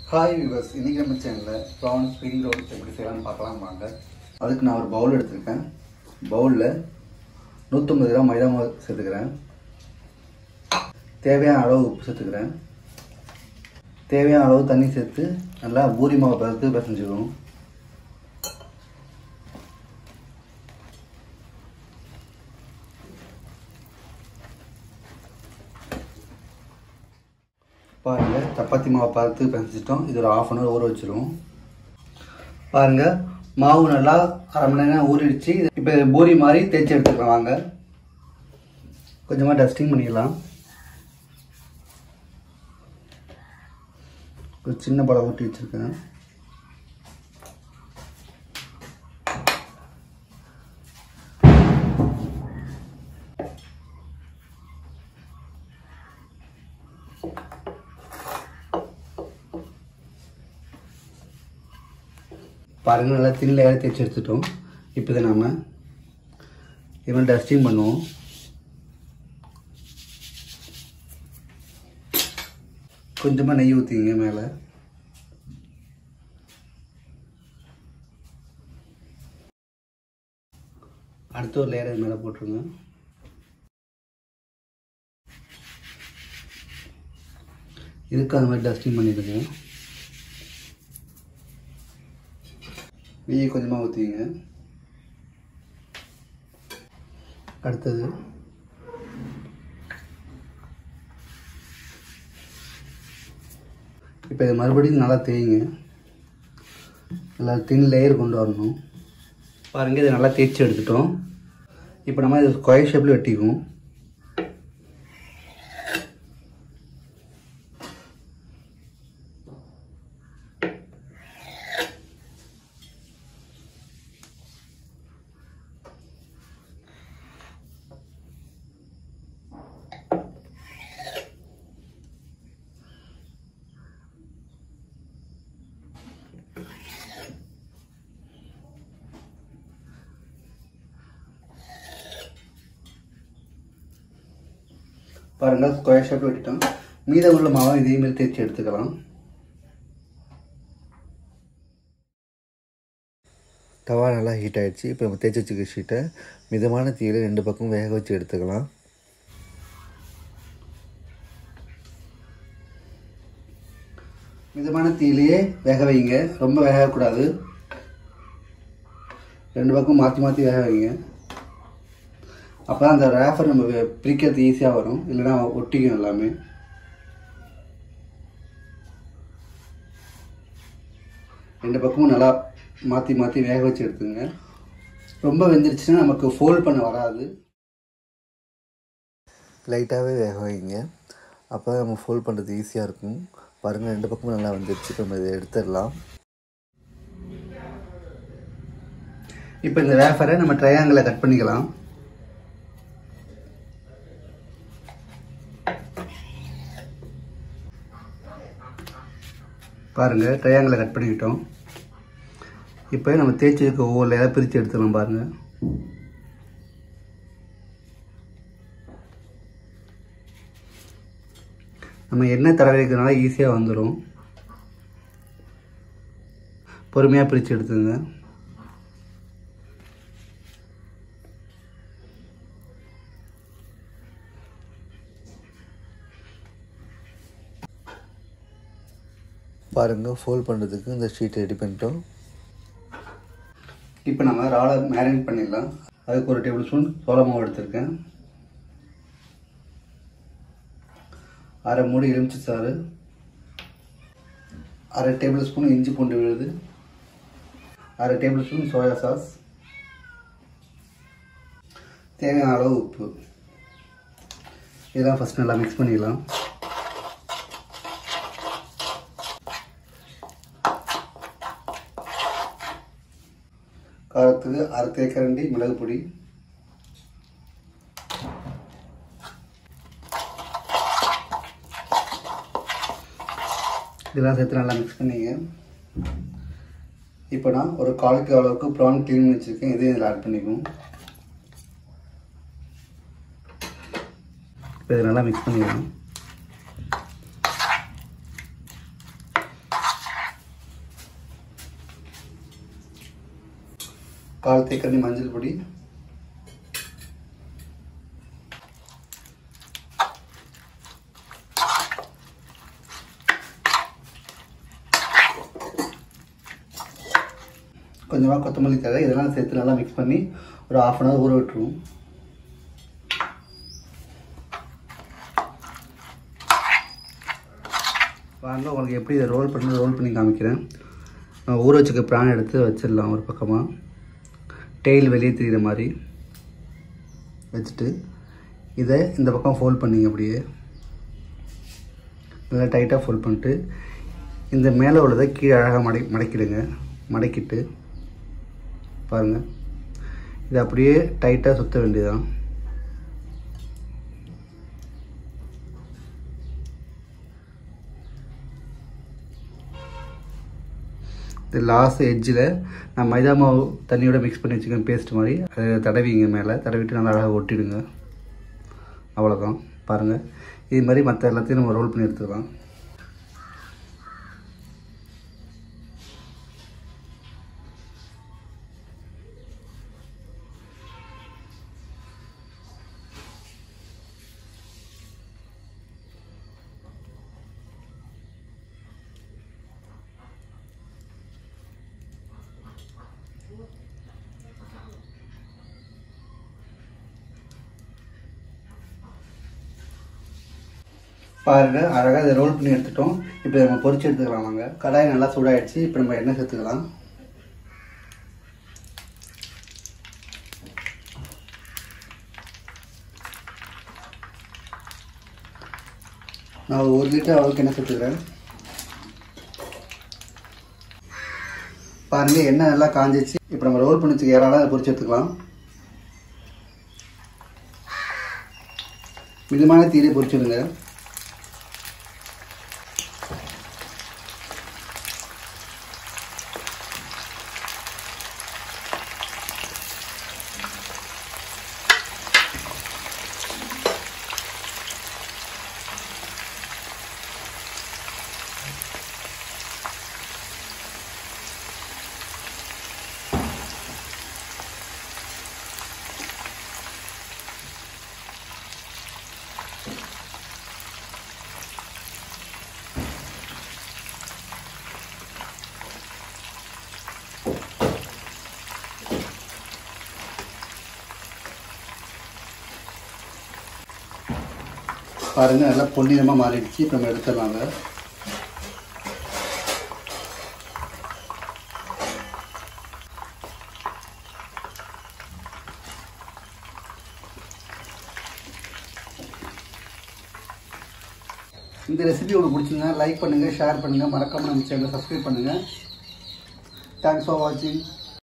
hi viewers இன்றைக்கி நம்ம சேனலில் ப்ரான் ஸ்ப்ரிங் ரோல் எப்படி செய்யலாம்னு பார்க்கலாம் வாங்க அதுக்கு நான் ஒரு பவுல் எடுத்திருக்கேன் பவுலில் நூற்றம்பது கிராம் மைதா மாவு சேர்த்துக்கிறேன் தேவையான அளவு உப்பு சேர்த்துக்கிறேன் தேவையான அளவு தண்ணி சேர்த்து நல்லா பூரி மாவு பதத்து பிசைஞ்சுக்கணும் பாருங்கள் சப்பாத்தி மாவை பார்த்து பிசைச்சிட்டோம் இது ஒரு ஆஃப் அன் ஹவர் ஊற வச்சிருவோம் பாருங்கள் மாவு நல்லா அரை மணி நேரம் ஊறிடுச்சு இப்போ பூரி மாதிரி தேய்ச்சி எடுத்துக்கலாம் வாங்க கொஞ்சமாக டஸ்டிங் பண்ணிடலாம் ஒரு சின்ன படம் ஊட்டி வச்சுருக்கேன் பாருங்கள் நல்லா தின் லேயர் தேய்ச்சி எடுத்துட்டோம் இப்போ இதை நாம் இது டஸ்டிங் பண்ணுவோம் கொஞ்சமாக நெய் ஊற்றிங்க மேலே அடுத்த ஒரு லேயர் மேலே போட்டுருங்க இதுக்கு அந்த மாதிரி டஸ்டிங் பண்ணிடுங்க நெய்யை கொஞ்சமாக ஊற்றிங்க அடுத்தது இப்போ இது மறுபடியும் நல்லா தேய்ங்க நல்லா தின் லேயர் கொண்டு வரணும் பாருங்கள் இதை நல்லா தேய்ச்சி எடுத்துட்டோம் இப்போ நம்ம இது ஸ்கொயர் ஷேப்பில் வெட்டிக்குவோம் பாருங்கள் ஸ்கொயர் ஷேப் வெட்டிட்டோம் மீதம் உள்ள மாவை இதே மாதிரி தேய்ச்சி எடுத்துக்கலாம் தவா நல்லா ஹீட் ஆகிடுச்சு இப்போ நம்ம தேய்ச்சி வச்சுக்க ஷீட்டை மிதமான தீயில் ரெண்டு பக்கம் வேக வச்சு எடுத்துக்கலாம் மிதமான தீயிலேயே வேக வைங்க ரொம்ப வேகக்கூடாது ரெண்டு பக்கம் மாற்றி மாற்றி வேக வைங்க அப்போ தான் அந்த ரேஃபர் நம்ம வே- பிரிக்கிறது ஈஸியாக வரும் இல்லைன்னா ஒட்டிக்கும் எல்லாமே ரெண்டு பக்கமும் நல்லா மாற்றி மாற்றி வேக வச்சு எடுத்துங்க ரொம்ப வெந்துருச்சுன்னா நமக்கு ஃபோல்ட் பண்ண வராது லைட்டாகவே வேக வைங்க அப்போ நம்ம ஃபோல்ட் பண்ணுறது ஈஸியாக இருக்கும் பாருங்கள் ரெண்டு பக்கமும் நல்லா வந்துருச்சு இப்போ நம்ம இதை எடுத்துடலாம் இப்போ இந்த வேஃபரை நம்ம ட்ரையாங்கிளை கட் பண்ணிக்கலாம் பாருங்கள் ட்ரையாங்கிளை கட் பண்ணிக்கிட்டோம் இப்போ நம்ம தேய்ச்சி இருக்க ஒவ்வொரு லேயராக பிரித்து எடுத்துக்கலாம் பாருங்கள் நம்ம எண்ணெய் தடவை வைக்கிறதுனால ஈஸியாக வந்துடும் பொறுமையாக பிரித்து எடுத்துங்க பாருங்கள் ஃபோல்ட் பண்ணுறதுக்கு இந்த ஷீட்டை ரெடி பண்ணிட்டோம் இப்போ நம்ம ராலை மேரினேட் பண்ணிடலாம் அதுக்கு ஒரு டேபிள் ஸ்பூன் சோள மாவு எடுத்திருக்கேன் அரை மூடி எலுமிச்சை சாறு அரை டேபிள் ஸ்பூன் இஞ்சி பூண்டு விழுது அரை டேபிள் ஸ்பூன் சோயா சாஸ் தேவையான அளவு உப்பு இதெல்லாம் ஃபஸ்ட் நல்லா மிக்ஸ் பண்ணிக்கலாம் காரத்துக்கு அரை தேக்கரண்டி மிளகு பொடி இதெல்லாம் சேர்த்து நல்லா மிக்ஸ் பண்ணிங்க இப்போ நான் ஒரு கால் கிலோ அளவுக்கு ப்ரான் க்ளீன் பண்ணி வச்சுருக்கேன் இதையும் இதில் ஆட் பண்ணிக்குவோம் இப்போ இதை நல்லா மிக்ஸ் பண்ணிக்கலாம் கால் தேக்கரண்டி மஞ்சள் பொடி கொஞ்சமாக கொத்தமல்லி தழை இதெல்லாம் சேர்த்து நல்லா மிக்ஸ் பண்ணி ஒரு ஆஃப் அன் ஹவர் ஊற விட்டுருவோம் வாங்க உங்களுக்கு எப்படி இதை ரோல் பண்ணி ரோல் பண்ணி காமிக்கிறேன் நான் ஊற வச்சுக்க பிரான் எடுத்து வச்சிடலாம் ஒரு பக்கமாக டெய்ல் வெளியே தெரியுற மாதிரி வச்சுட்டு இதை இந்த பக்கம் ஃபோல்ட் பண்ணிங்க அப்படியே நல்லா டைட்டாக ஃபோல்ட் பண்ணிட்டு இந்த மேலே உள்ளதை கீழே அழகாக மடை மடக்கிடுங்க மடக்கிட்டு பாருங்கள் இதை அப்படியே டைட்டாக சுற்ற வேண்டியதுதான் இந்த லாஸ்ட் எட்ஜில் நான் மைதா மாவு தண்ணியோட மிக்ஸ் பண்ணி வச்சுக்கேன் பேஸ்ட் மாதிரி அதை தடவிங்க மேலே தடவிட்டு நல்லா அழகாக ஒட்டிடுங்க அவ்வளோதான் பாருங்கள் இது மாதிரி மற்ற எல்லாத்தையும் நம்ம ரோல் பண்ணி எடுத்துக்கலாம் பாருங்க அழகாக இதை ரோல் பண்ணி எடுத்துட்டோம் இப்போ நம்ம பொரிச்சு எடுத்துக்கலாம் வாங்க கடாய் நல்லா சூடாயிடுச்சு இப்போ நம்ம எண்ணெய் சேர்த்துக்கலாம் நான் ஒரு லிட்டர் அளவுக்கு எண்ணெய் சேர்த்துக்கிறேன் பாருங்க எண்ணெய் நல்லா காஞ்சிச்சு இப்போ நம்ம ரோல் பண்ணி வச்சுக்க ஏறால அதை பொரிச்சு எடுத்துக்கலாம் மிதமான தீரை பொரிச்சிடுங்க பாருங்க நல்லா பொன்னிறமாக மாறிடுச்சு இப்போ நம்ம எடுத்துடலாங்க இந்த ரெசிபி உங்களுக்கு பிடிச்சிருந்தா லைக் பண்ணுங்கள் ஷேர் பண்ணுங்கள் மறக்காமல் நம்ம சேனலை சப்ஸ்கிரைப் பண்ணுங்கள் தேங்க்ஸ் ஃபார் வாட்சிங்